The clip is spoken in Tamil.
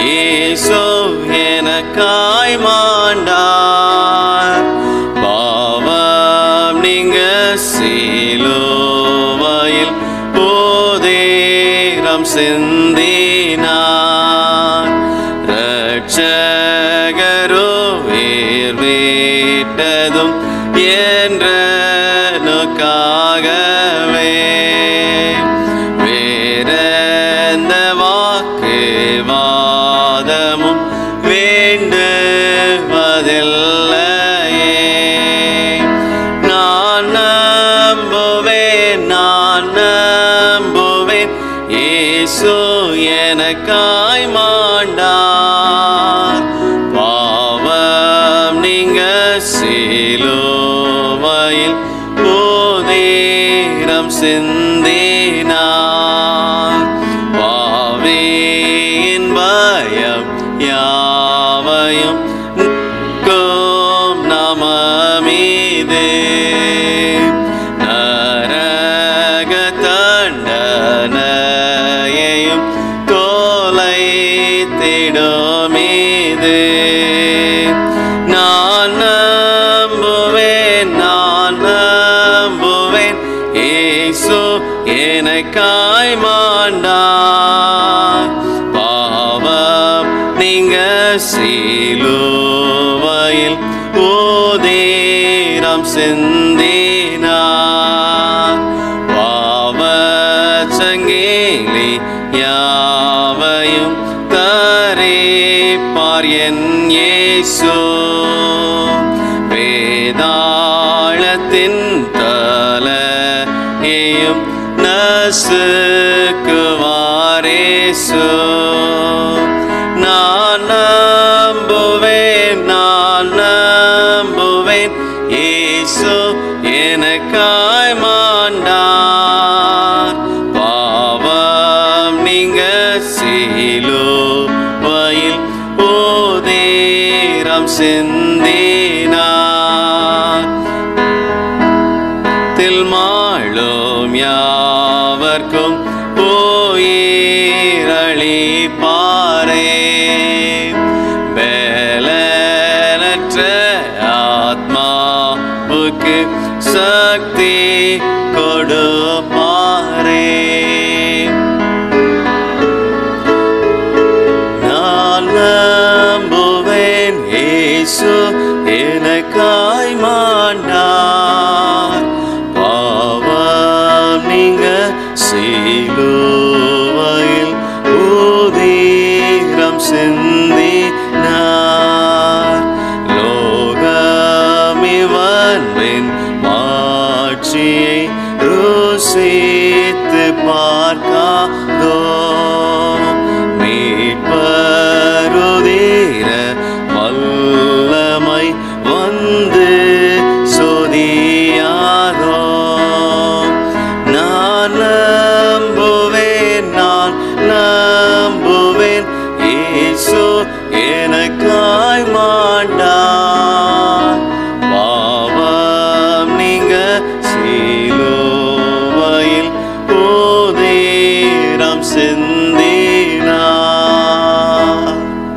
இயேசு எனக்காய் மாண்டார் பாவம் நீங்க சீலோவாயில் போதேரம் சிந்தினார் ரட்சகரோ வேர் வீட்டதும் என்ற நோக்காகவே வேறெந்த வாக்கு வாதமும் வேண்டுவதில்லையே நான் நம்புவேன் நான் நம்புவேன் இயேசு எனக்காய் மாண்டார் பாவம் நீங்க சிலுவையில் போதீரம் சிந்தினார் பாவியின் பயம் யாவையும் நிற்கும் நமமீது நரக தண்டனையையும் தொலைத்திடுமீது நான் நம்புவேன் நான் நம்புவேன் இயேசு எனக்காய் மாண்டார் பாவம் நீங்க சீலுவையில் ஓதேரம் சிந்தினார் பாவச்சங்கேலி யாவையும் தரேப்பார் என் இயேசு வேதாளத்தின் தலையையும் நசுக்குவாரேசு நான் நம்புவேன் நான் நம்புவேன் இயேசு எனக்காய் மாண்டார் பாவம் நீங்க சீலுவையில் ஓதேரம் சிந்தினார் தில்மாளும் யாவர்க்கும் போயிரளி பாரே வேலனற்ற ஆத்மாவுக்கு சக்தி கொடுப்பாரே நான் நம்புவேன் இயேசு எனக்காய் மாண்டார் பாவம் நீங்க சீலுவையில் ஊதீரம் சிந்தினார் லோகமிவன்பின் மாட்சியை ருசித்து பார்க்காதோ மீட்பருதீர வல்லமை வந்து சொதியாதோ நான் நம்புவேன் நான் நம்புவேன் இயேசு எனக்காய் மாண்டார் பாவம் நீங்க சீலோ